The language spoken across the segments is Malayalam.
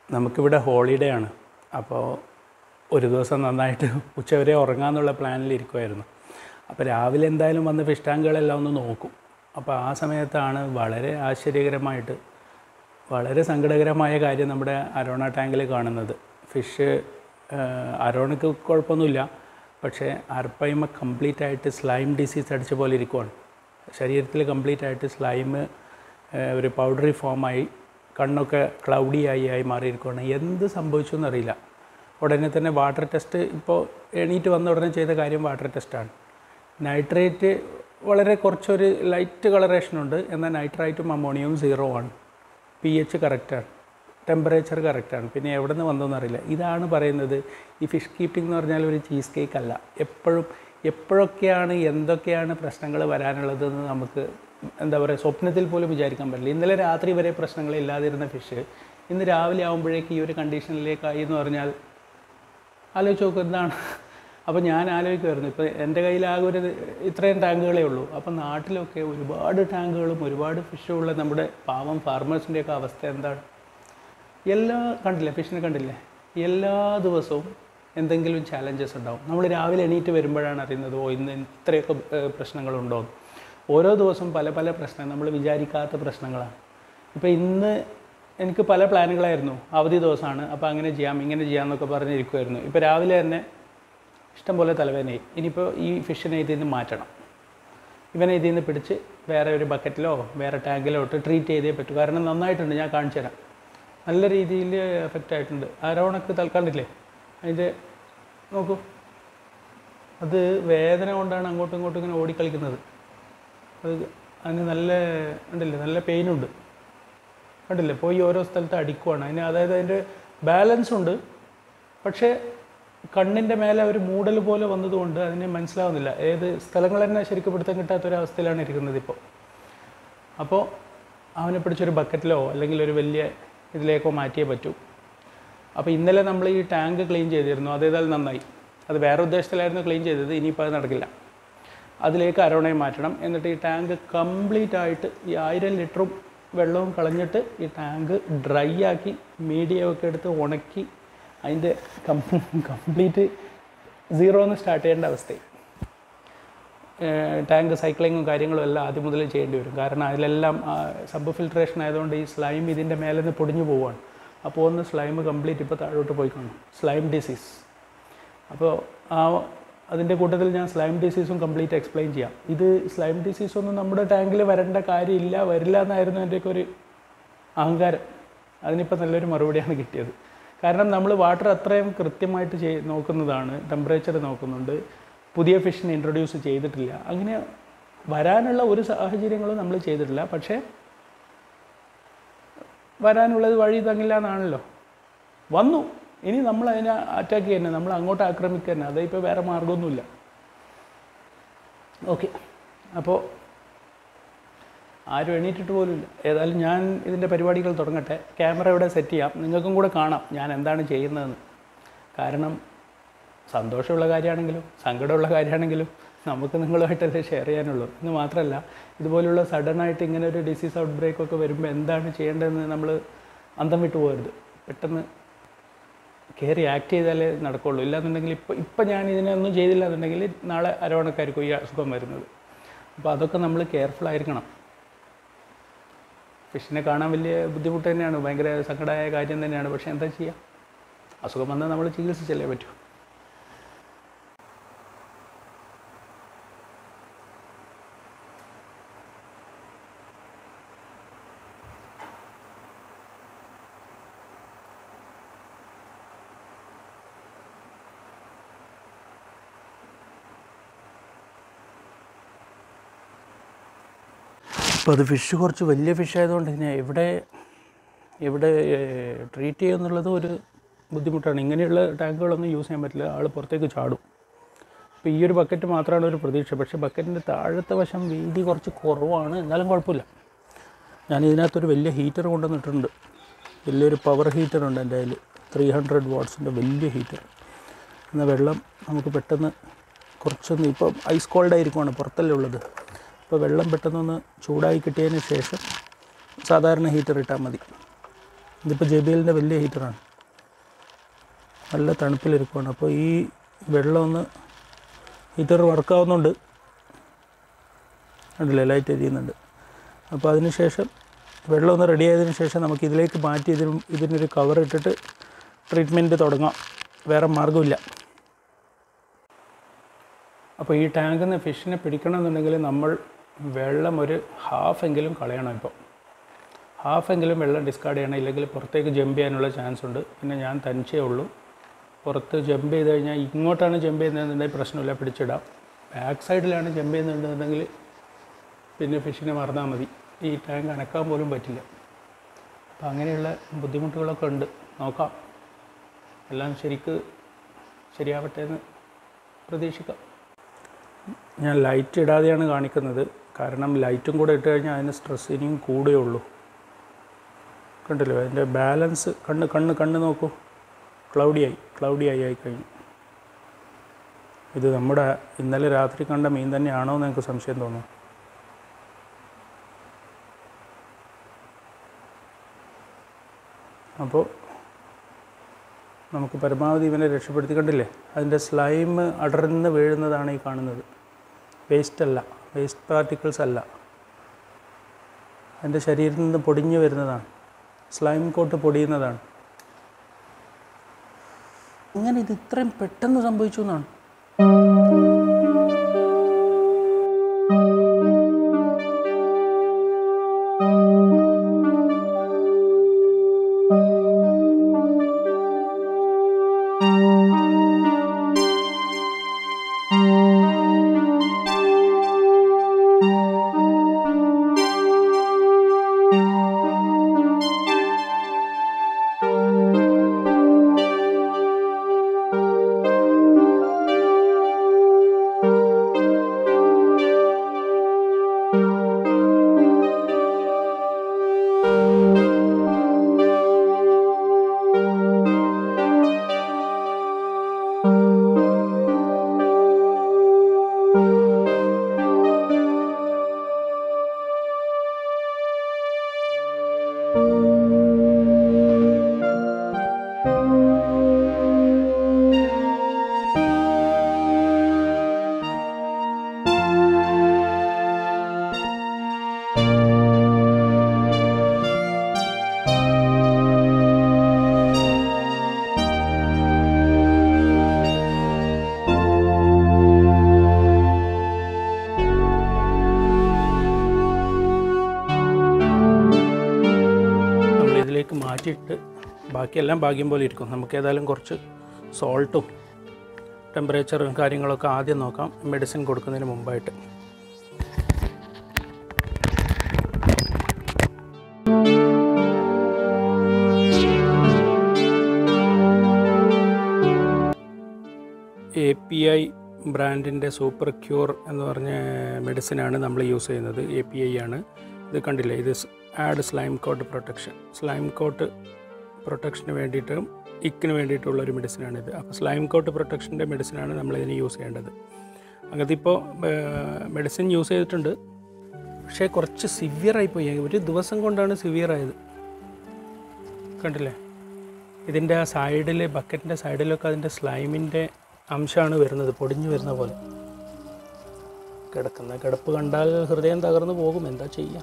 നമുക്കിവിടെ ഹോളിഡേ ആണ് അപ്പോൾ ഒരു ദിവസം നന്നായിട്ട് ഉച്ചവരെ ഉറങ്ങാമെന്നുള്ള പ്ലാനിൽ ഇരിക്കുമായിരുന്നു അപ്പോൾ രാവിലെ എന്തായാലും വന്ന് ഫിഷ് ടാങ്കുകളെല്ലാം ഒന്ന് നോക്കും അപ്പോൾ ആ സമയത്താണ് വളരെ ആശ്ചര്യകരമായിട്ട് വളരെ സങ്കടകരമായ കാര്യം നമ്മുടെ അരോണ ടാങ്കിൽ കാണുന്നത് ഫിഷ് അരോണക്ക് കുഴപ്പമൊന്നുമില്ല പക്ഷേ അർപ്പയ്മ കംപ്ലീറ്റ് ആയിട്ട് സ്ലൈം ഡിസീസ് അടിച്ച പോലെ ഇരിക്കുവാണ് ശരീരത്തിൽ കംപ്ലീറ്റ് ആയിട്ട് സ്ലൈം ഒരു പൗഡറി ഫോമായി കണ്ണൊക്കെ ക്ലൗഡി ആയി ആയി മാറിയിരിക്കുകയാണ് എന്ത് സംഭവിച്ചു എന്നറിയില്ല ഉടനെ തന്നെ വാട്ടർ ടെസ്റ്റ് ഇപ്പോൾ എണീറ്റ് വന്ന ഉടനെ ചെയ്ത കാര്യം വാട്ടർ ടെസ്റ്റാണ് നൈട്രേറ്റ് വളരെ കുറച്ചൊരു ലൈറ്റ് കളറേഷൻ ഉണ്ട് എന്നാൽ നൈട്രൈറ്റും അമോണിയവും സീറോ ആണ് പി എച്ച് കറക്റ്റാണ് ടെമ്പറേച്ചർ കറക്റ്റാണ് പിന്നെ എവിടെ നിന്ന് വന്നതെന്ന് അറിയില്ല ഇതാണ് പറയുന്നത് ഈ ഫിഷ് കീപ്പിംഗ് എന്ന് പറഞ്ഞാൽ ഒരു ചീസ് കേക്ക് അല്ല എപ്പോഴും എപ്പോഴൊക്കെയാണ് എന്തൊക്കെയാണ് പ്രശ്നങ്ങൾ വരാനുള്ളതെന്ന് നമുക്ക് എന്താ പറയുക സ്വപ്നത്തിൽ പോലും വിചാരിക്കാൻ പറ്റില്ല ഇന്നലെ രാത്രി വരെ പ്രശ്നങ്ങളില്ലാതിരുന്ന ഫിഷ് ഇന്ന് രാവിലെ ആകുമ്പോഴേക്ക് ഈ ഒരു കണ്ടീഷനിലേക്കായി എന്ന് പറഞ്ഞാൽ ആലോചിച്ച് നോക്കുക എന്താണ് അപ്പോൾ ഞാൻ ആലോചിക്കുമായിരുന്നു ഇപ്പോൾ എൻ്റെ കയ്യിലാകെ ഒരു ഇത്രയും ടാങ്കുകളേ ഉള്ളൂ അപ്പോൾ നാട്ടിലൊക്കെ ഒരുപാട് ടാങ്കുകളും ഒരുപാട് ഫിഷും ഉള്ള നമ്മുടെ പാവം ഫാർമേഴ്സിൻ്റെയൊക്കെ അവസ്ഥ എന്താണ് എല്ലാ കണ്ടില്ലേ ഫിഷിനെ കണ്ടില്ലേ എല്ലാ ദിവസവും എന്തെങ്കിലും ചാലഞ്ചസ് ഉണ്ടാവും നമ്മൾ രാവിലെ എണീറ്റ് വരുമ്പോഴാണ് അറിയുന്നത് ഓ ഇന്ന് ഇത്രയൊക്കെ ഏഹ്, പ്രശ്നങ്ങളുണ്ടോ എന്ന്. ഓരോ ദിവസവും പല പല പ്രശ്നങ്ങൾ നമ്മൾ വിചാരിക്കാത്ത പ്രശ്നങ്ങളാണ് ഇപ്പോൾ ഇന്ന് എനിക്ക് പല പ്ലാനുകളായിരുന്നു അവധി ദിവസമാണ് അപ്പോൾ അങ്ങനെ ചെയ്യാം ഇങ്ങനെ ചെയ്യാം എന്നൊക്കെ പറഞ്ഞിരിക്കുമായിരുന്നു ഇപ്പോൾ രാവിലെ തന്നെ ഇഷ്ടംപോലെ തലവേദനയായി ഇനിയിപ്പോൾ ഈ ഫിഷിനെ ഇതിൽ നിന്ന് മാറ്റണം ഇവനെ ഇതിൽ നിന്ന് പിടിച്ച് വേറെ ഒരു ബക്കറ്റിലോ വേറെ ടാങ്കിലോ ഇട്ട് ട്രീറ്റ് ചെയ്തേ പറ്റൂ കാരണം നന്നായിട്ടുണ്ട് ഞാൻ കാണിച്ചു തരാം നല്ല രീതിയിൽ എഫക്റ്റ് ആയിട്ടുണ്ട് ആരോണക്ക് തൽക്കാണ്ടില്ലേ അതിൻ്റെ നോക്കൂ അത് വേദന കൊണ്ടാണ് അങ്ങോട്ടും ഇങ്ങോട്ടും ഇങ്ങനെ ഓടിക്കളിക്കുന്നത് അത് അതിന് നല്ല ഉണ്ടല്ലേ നല്ല പെയിനുണ്ട് കണ്ടില്ലേ പോയി ഓരോ സ്ഥലത്ത് അടിക്കുവാണ് അതിന് അതായത് അതിൻ്റെ ബാലൻസ് ഉണ്ട് പക്ഷേ കണ്ണിൻ്റെ മേലെ ഒരു മൂടൽ പോലെ വന്നതുകൊണ്ട് അതിന് മനസ്സിലാവുന്നില്ല ഏത് സ്ഥലങ്ങൾ തന്നെ ശരിക്കും പിടുത്തം കിട്ടാത്തൊരവസ്ഥയിലാണ് ഇരിക്കുന്നത് ഇപ്പോൾ അപ്പോൾ അവനെ പിടിച്ചൊരു ബക്കറ്റിലോ അല്ലെങ്കിൽ ഒരു വലിയ ഇതിലേക്കോ മാറ്റിയേ പറ്റൂ അപ്പോൾ ഇന്നലെ നമ്മൾ ഈ ടാങ്ക് ക്ലീൻ ചെയ്തിരുന്നു അതേതായാലും നന്നായി അത് വേറെ ഉദ്ദേശത്തിലായിരുന്നു ക്ലീൻ ചെയ്തത് ഇനിയിപ്പോൾ അത് നടക്കില്ല അതിലേക്ക് അരോണയെ മാറ്റണം എന്നിട്ട് ഈ ടാങ്ക് കംപ്ലീറ്റ് ആയിട്ട് ഈ ആയിരം ലിറ്ററും വെള്ളവും കളഞ്ഞിട്ട് ഈ ടാങ്ക് ഡ്രൈ ആക്കി മീഡിയം ഒക്കെ എടുത്ത് ഉണക്കി അതിൻ്റെ കംപ്ലീറ്റ് സീറോന്ന് സ്റ്റാർട്ട് ചെയ്യേണ്ട അവസ്ഥയായി ടാങ്ക് സൈക്ലിങ്ങും കാര്യങ്ങളും എല്ലാം ആദ്യം മുതൽ ചെയ്യേണ്ടി വരും കാരണം അതിലെല്ലാം സബ് ഫിൽട്രേഷൻ ആയതുകൊണ്ട് ഈ സ്ലൈം ഇതിൻ്റെ മേലെ നിന്ന് പൊടിഞ്ഞു പോവുകയാണ് അപ്പോൾ ഒന്ന് സ്ലൈം കംപ്ലീറ്റ് ഇപ്പോൾ താഴോട്ട് പോയി കാണും സ്ലൈം ഡിസീസ് അപ്പോൾ ആ അതിൻ്റെ കൂട്ടത്തിൽ ഞാൻ സ്ലൈം ഡിസീസും കംപ്ലീറ്റ് എക്സ്പ്ലെയിൻ ചെയ്യാം ഇത് സ്ലൈം ഡിസീസ് ഒന്നും നമ്മുടെ ടാങ്കിൽ വരേണ്ട കാര്യമില്ല വരില്ല എന്നായിരുന്നു എൻ്റെയൊക്കെ ഒരു അഹങ്കാരം അതിനിപ്പോൾ നല്ലൊരു മറുപടിയാണ് കിട്ടിയത് കാരണം നമ്മൾ വാട്ടർ അത്രയും കൃത്യമായിട്ട് ചെയ് നോക്കുന്നതാണ് ടെമ്പറേച്ചർ നോക്കുന്നുണ്ട് പുതിയ ഫിഷിനെ ഇൻട്രൊഡ്യൂസ് ചെയ്തിട്ടില്ല അങ്ങനെ വരാനുള്ള ഒരു സാഹചര്യങ്ങളും നമ്മൾ ചെയ്തിട്ടില്ല പക്ഷേ വരാനുള്ളത് വഴി തങ്ങില്ല എന്നാണല്ലോ വന്നു ഇനി നമ്മൾ അതിനെ അറ്റാക്ക് തന്നെ നമ്മൾ അങ്ങോട്ട് ആക്രമിക്കുക തന്നെ അതിപ്പോൾ വേറെ മാർഗമൊന്നുമില്ല ഓക്കെ അപ്പോൾ ആരും എണീറ്റിട്ട് പോലുമില്ല ഏതായാലും ഞാൻ ഇതിൻ്റെ പരിപാടികൾ തുടങ്ങട്ടെ ക്യാമറ ഇവിടെ സെറ്റ് ചെയ്യാം നിങ്ങൾക്കും കൂടെ കാണാം ഞാൻ എന്താണ് ചെയ്യുന്നതെന്ന് കാരണം സന്തോഷമുള്ള കാര്യമാണെങ്കിലും സങ്കടമുള്ള കാര്യമാണെങ്കിലും നമുക്ക് നിങ്ങളുമായിട്ടല്ലേ ഷെയർ ചെയ്യാനുള്ളൂ എന്ന് മാത്രമല്ല ഇതുപോലുള്ള സഡനായിട്ട് ഇങ്ങനെ ഒരു ഡിസീസ് ഔട്ട് ബ്രേക്ക് ഒക്കെ വരുമ്പോൾ എന്താണ് ചെയ്യേണ്ടതെന്ന് നമ്മൾ അന്തം വിട്ടു പോകരുത് പെട്ടെന്ന് കയറി ആക്ട് ചെയ്താലേ നടക്കുള്ളൂ ഇല്ലാന്നുണ്ടെങ്കിൽ ഇപ്പോൾ ഇപ്പം ഞാൻ ഇതിനൊന്നും ചെയ്തില്ല എന്നുണ്ടെങ്കിൽ നാളെ അരവണക്കായിരിക്കും ഈ അസുഖം വരുന്നത് അപ്പോൾ അതൊക്കെ നമ്മൾ കെയർഫുൾ ആയിരിക്കണം ഫിഷിനെ കാണാൻ വലിയ ബുദ്ധിമുട്ട് തന്നെയാണ് ഭയങ്കര സങ്കടമായ കാര്യം തന്നെയാണ് പക്ഷേ എന്താ ചെയ്യുക അസുഖം വന്നാൽ നമ്മൾ ചികിത്സിച്ചല്ലേ പറ്റൂ അപ്പോൾ അത് ഫിഷ് കുറച്ച് വലിയ ഫിഷ് ആയതുകൊണ്ട് തന്നെ എവിടെ എവിടെ ട്രീറ്റ് ചെയ്യുന്നുള്ളത് ഒരു ബുദ്ധിമുട്ടാണ് ഇങ്ങനെയുള്ള ടാങ്കുകളൊന്നും യൂസ് ചെയ്യാൻ പറ്റില്ല ആൾ പുറത്തേക്ക് ചാടും അപ്പോൾ ഈ ഒരു ബക്കറ്റ് മാത്രമാണ് ഒരു പ്രതീക്ഷ പക്ഷേ ബക്കറ്റിൻ്റെ താഴത്തെ വശം വീതി കുറച്ച് കുറവാണ് എന്നാലും കുഴപ്പമില്ല ഞാൻ ഇതിനകത്തൊരു വലിയ ഹീറ്റർ കൊണ്ടുവന്നിട്ടുണ്ട് വലിയൊരു പവർ ഹീറ്റർ ഉണ്ട് എൻ്റെ കയ്യിൽ ത്രീ ഹൺഡ്രഡ് വാട്ട്സിൻ്റെ വലിയ ഹീറ്റർ എന്നാൽ വെള്ളം നമുക്ക് പെട്ടെന്ന് കുറച്ചൊന്ന് ഇപ്പോൾ ഐസ് കോൾഡ് ആയിരിക്കുവാണ് പുറത്തല്ലേ ഉള്ളത് അപ്പോൾ വെള്ളം പെട്ടെന്നൊന്ന് ചൂടായി കിട്ടിയതിന് ശേഷം സാധാരണ ഹീറ്റർ ഇട്ടാൽ മതി ഇതിപ്പോൾ ജെ ബി എല്ലിൻ്റെ വലിയ ഹീറ്ററാണ് നല്ല തണുപ്പിലിരിക്കുകയാണ് അപ്പോൾ ഈ വെള്ളം ഒന്ന് ഹീറ്റർ വർക്കാവുന്നുണ്ട് ഉണ്ടല്ലേ ലൈറ്റ് എരിയുന്നുണ്ട് അപ്പോൾ അതിന് ശേഷം വെള്ളം ഒന്ന് റെഡി ആയതിനു ശേഷം നമുക്ക് ഇതിലേക്ക് മാറ്റി ഇതിന് ഇതിനൊരു കവർ ഇട്ടിട്ട് ട്രീറ്റ്മെൻറ്റ് തുടങ്ങാം വേറെ മാർഗ്ഗമില്ല അപ്പോൾ ഈ ടാങ്കിൽ നിന്ന് ഫിഷിനെ പിടിക്കണമെന്നുണ്ടെങ്കിൽ നമ്മൾ വെള്ളം ഒരു ഹാഫ് എങ്കിലും കളയണം ഇപ്പോൾ ഹാഫ് എങ്കിലും വെള്ളം ഡിസ്കാർഡ് ചെയ്യണം ഇല്ലെങ്കിൽ പുറത്തേക്ക് ജമ്പ് ചെയ്യാനുള്ള ചാൻസ് ഉണ്ട് പിന്നെ ഞാൻ തനിച്ചേ ഉള്ളൂ പുറത്ത് ജമ്പ് ചെയ്ത് കഴിഞ്ഞാൽ ഇങ്ങോട്ടാണ് ജമ്പ് ചെയ്യുന്നതെന്നുണ്ടെങ്കിൽ പ്രശ്നമില്ല പിടിച്ചിടാം ബാക്ക് സൈഡിലാണ് ജമ്പ് ചെയ്യുന്നുണ്ടെന്നുണ്ടെങ്കിൽ പിന്നെ ഫിഷിനെ മറന്നാൽ മതി ഈ ടാങ്ക് അനക്കാൻ പോലും പറ്റില്ല അപ്പോൾ അങ്ങനെയുള്ള ബുദ്ധിമുട്ടുകളൊക്കെ ഉണ്ട് നോക്കാം എല്ലാം ശരിക്ക് ശരിയാവട്ടെ എന്ന് പ്രതീക്ഷിക്കാം ഞാൻ ലൈറ്റ് ഇടാതെയാണ് കാണിക്കുന്നത് കാരണം ലൈറ്റും കൂടെ ഇട്ട് കഴിഞ്ഞാൽ അതിന് സ്ട്രെസ് ഇനിയും കൂടുകയുള്ളൂ കണ്ടില്ലോ അതിൻ്റെ ബാലൻസ് കണ്ണ് കണ്ണ് കണ്ണ് നോക്കൂ ക്ലൗഡിയായി ക്ലൗഡിയായി ആയി കഴിഞ്ഞു ഇത് നമ്മുടെ ഇന്നലെ രാത്രി കണ്ട മീൻ തന്നെയാണോ എന്ന് എനിക്ക് സംശയം തോന്നുന്നു അപ്പോൾ നമുക്ക് പരമാവധി ഇവനെ രക്ഷപ്പെടുത്തി കണ്ടില്ലേ അതിൻ്റെ സ്ലൈം അടർന്ന് വീഴുന്നതാണ് ഈ കാണുന്നത് വേസ്റ്റ് അല്ല വേസ്റ്റ് പാർട്ടിക്കിൾസ് അല്ല അതിൻ്റെ ശരീരത്തിൽ നിന്ന് പൊടിഞ്ഞു വരുന്നതാണ് സ്ലൈം കോട്ട് പൊടിയുന്നതാണ് അങ്ങനെ ഇത് ഇത്രയും പെട്ടെന്ന് സംഭവിച്ചു എന്നാണ് നമ്മൾ ഇതിലേക്ക് മാറ്റിയിട്ട് ബാക്കിയെല്ലാം ഭാഗ്യം പോലെ ഇരിക്കും നമുക്ക് ഏതായാലും കുറച്ച് സോൾട്ടും ടെമ്പറേച്ചറും കാര്യങ്ങളൊക്കെ ആദ്യം നോക്കാം മെഡിസിൻ കൊടുക്കുന്നതിന് മുമ്പായിട്ട് എ പി ഐ ബ്രാൻഡിൻ്റെ സൂപ്പർ ക്യൂർ എന്ന് പറഞ്ഞ മെഡിസിനാണ് നമ്മൾ യൂസ് ചെയ്യുന്നത് എ പി ഐ ആണ് ഇത് കണ്ടില്ലേ ഇത് add slime coat protection slime coat പ്രൊട്ടക്ഷന് വേണ്ടിയിട്ടും ഇക്കിന് വേണ്ടിയിട്ടുള്ള ഒരു മെഡിസിനാണിത് അപ്പോൾ സ്ലൈം കോട്ട് പ്രൊട്ടക്ഷൻ്റെ മെഡിസിനാണ് നമ്മളിതിന് യൂസ് ചെയ്യേണ്ടത് അങ്ങനത്തെ ഇപ്പോൾ മെഡിസിൻ യൂസ് ചെയ്തിട്ടുണ്ട് പക്ഷേ കുറച്ച് സിവിയറായി പോയി ഒരു ദിവസം കൊണ്ടാണ് സിവിയർ ആയത് കണ്ടില്ലേ ഇതിൻ്റെ ആ സൈഡിൽ ബക്കറ്റിൻ്റെ സൈഡിലൊക്കെ അതിൻ്റെ സ്ലൈമിൻ്റെ അംശമാണ് വരുന്നത് പൊടിഞ്ഞു വരുന്ന പോലെ കിടക്കുന്ന കിടപ്പ് കണ്ടാൽ ഹൃദയം തകർന്നു പോകും എന്താ ചെയ്യുക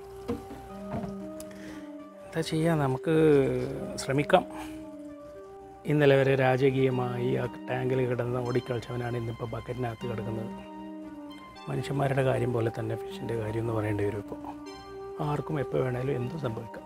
എന്താ ചെയ്യുക നമുക്ക് ശ്രമിക്കാം ഇന്നലെ വരെ രാജകീയമായി ആ ടാങ്കിൽ കിടന്ന് ഓടിക്കളിച്ചവനാണ് ഇന്നിപ്പോൾ ബക്കറ്റിനകത്ത് കിടക്കുന്നത് മനുഷ്യന്മാരുടെ കാര്യം പോലെ തന്നെ ഫിഷിൻ്റെ കാര്യം എന്ന് പറയേണ്ടി വരും ഇപ്പോൾ ആർക്കും എപ്പോൾ വേണേലും എന്തും സംഭവിക്കാം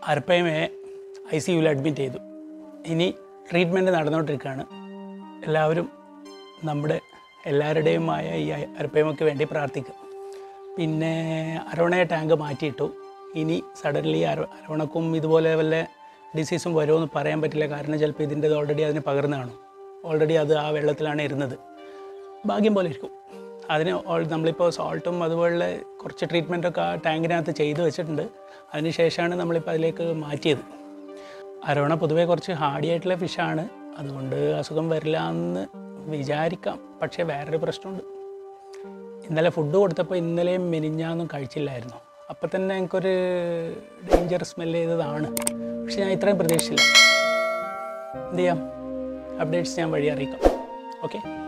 അരപ്പയമെ ഐ സി യുവിൽ അഡ്മിറ്റ് ചെയ്തു ഇനി ട്രീറ്റ്മെൻറ്റ് നടന്നുകൊണ്ടിരിക്കുകയാണ് എല്ലാവരും നമ്മുടെ എല്ലാവരുടെയുമായ ഈ അരപ്പയമയ്ക്ക് വേണ്ടി പ്രാർത്ഥിക്കുക പിന്നെ അരോണയെ ടാങ്ക് മാറ്റിയിട്ടു ഇനി സഡൻലി അര അരോണക്കും ഇതുപോലെ വല്ല ഡിസീസും വരുമോ പറയാൻ പറ്റില്ല കാരണം ചിലപ്പോൾ ഇതിൻ്റെ ഓൾറെഡി അതിന് പകർന്നു കാണും ഓൾറെഡി അത് ആ വെള്ളത്തിലാണ് ഇരുന്നത് ഭാഗ്യം പോലെ ഇരിക്കും അതിന് ഓൾ- നമ്മളിപ്പോൾ സോൾട്ടും അതുപോലുള്ള കുറച്ച് ട്രീറ്റ്മെൻറ്റൊക്കെ ആ ടാങ്കിനകത്ത് ചെയ്തു വെച്ചിട്ടുണ്ട് അതിന് ശേഷമാണ് നമ്മളിപ്പോൾ അതിലേക്ക് മാറ്റിയത് അരോണ പൊതുവേ കുറച്ച് ഹാർഡി ആയിട്ടുള്ള ഫിഷാണ് അതുകൊണ്ട് അസുഖം വരില്ല എന്ന് വിചാരിക്കാം പക്ഷേ വേറൊരു പ്രശ്നമുണ്ട് ഇന്നലെ ഫുഡ് കൊടുത്തപ്പോൾ ഇന്നലെയും മെനിഞ്ഞാന്നും കഴിച്ചില്ലായിരുന്നു അപ്പം തന്നെ എനിക്കൊരു ഡേഞ്ചർ സ്മെൽ ചെയ്തതാണ് പക്ഷെ ഞാൻ ഇത്രയും പ്രതീക്ഷിച്ചില്ല എന്ത് ചെയ്യാം അപ്ഡേറ്റ്സ് ഞാൻ വഴി അറിയിക്കാം ഓക്കെ